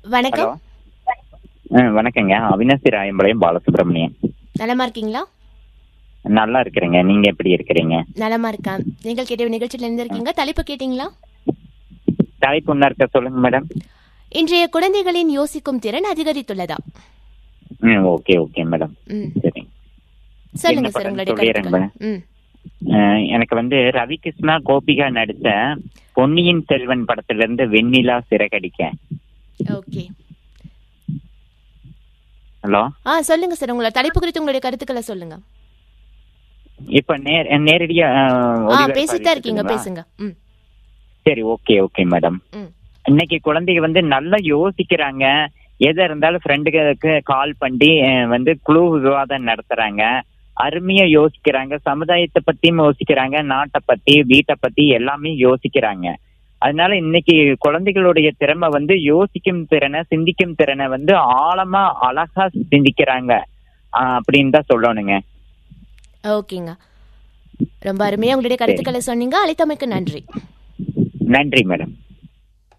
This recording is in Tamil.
வணக்கம் ஆ, வணக்கங்க அவினாசி ராயம்பாளையம் பாலசுப்ரமணியன் நலமா இருக்கீங்களா நல்லா இருக்கிறேங்க நீங்க எப்படி இருக்கிறீங்க நலமா இருக்கேன் நீங்கள் கேட்ட நிகழ்ச்சியில இருந்து இருக்கீங்க தலைப்பு கேட்டீங்களா தலைப்பு ஒன்றா இருக்க சொல்லுங்க மேடம் இன்றைய குழந்தைகளின் யோசிக்கும் திறன் அதிகரித்துள்ளதா ம் ஓகே ஓகே மேடம் ம் சரி சொல்லுங்க என்ன சார் படம் உங்களுடைய சொல்லிடுறேன் கருத்துக்கள் ம் ஆ, எனக்கு வந்து ரவி கிருஷ்ணா கோபிகா நடித்த பொன்னியின் செல்வன் படத்துல இருந்து வெண்ணிலா சிறகடிக்க ஓகே ஹலோ ஆ சொல்லுங்க சார் உங்களோட தலைப்பு குறித்து உங்களுடைய கருத்துக்களை சொல்லுங்க இப்ப நேர் நேரடியா ஆ, ஆ ஒளிபரப்பு பேசிட்டு தான் இருக்கீங்க இருக்குங்களா? பேசுங்க ம் சரி ஓகே ஓகே மேடம் ம் இன்னைக்கு குழந்தைங்க வந்து நல்லா யோசிக்கிறாங்க எதா இருந்தாலும் ஃப்ரெண்டுகளுக்கு கால் பண்ணி அஹ், வந்து குழு விவாதம் நடத்துறாங்க அருமையா யோசிக்கிறாங்க சமுதாயத்தை பத்தியும் யோசிக்கிறாங்க நாட்டை பத்தி வீட்டை பத்தி எல்லாமே யோசிக்கிறாங்க அதனால இன்னைக்கு குழந்தைகளுடைய திறமை வந்து யோசிக்கும் திறனை சிந்திக்கும் திறனை வந்து ஆழமா அழகா சிந்திக்கிறாங்க ஆஹ், அப்படின்னு தான் சொல்லணுங்க ஓகேங்க ரொம்ப அருமையா உங்களுடைய கருத்துக்களை சொன்னீங்க அழைத்தமைக்கு நன்றி நன்றி மேடம்